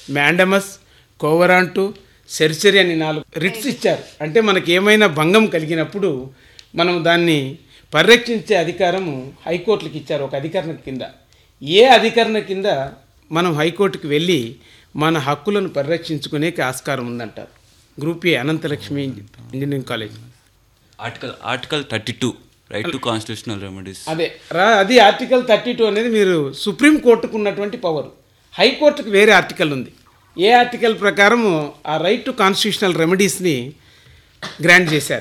mandamus కోవరాంటు సెర్చరీ అని నాలుగు writs ఇచ్చారు అంటే మనకి ఏమైనా భంగం కలిగినప్పుడు మనం దాన్ని పరిరక్షించే అధికారము హైకోర్టులకు ఇచ్చారు ఒక అధికరణ కింద ఏ అధికరణ కింద మనం హైకోర్టుకు వెళ్ళి మన హక్కులను పరిరక్షించుకునేకి ఆస్కారం ఉందంటారు group A Ananthalakshmi engineering college article article thirty two right to constitutional remedies అదే రా అది ఆర్టికల్ థర్టీ టూ అనేది మీరు సుప్రీం కోర్టుకు ఉన్నటువంటి పవర్ హైకోర్టుకు వేరే ఆర్టికల్ ఉంది ఏ ఆర్టికల్ ప్రకారము ఆ రైట్ టు కాన్స్టిట్యూషనల్ రెమెడీస్ని గ్రాంట్ చేశారు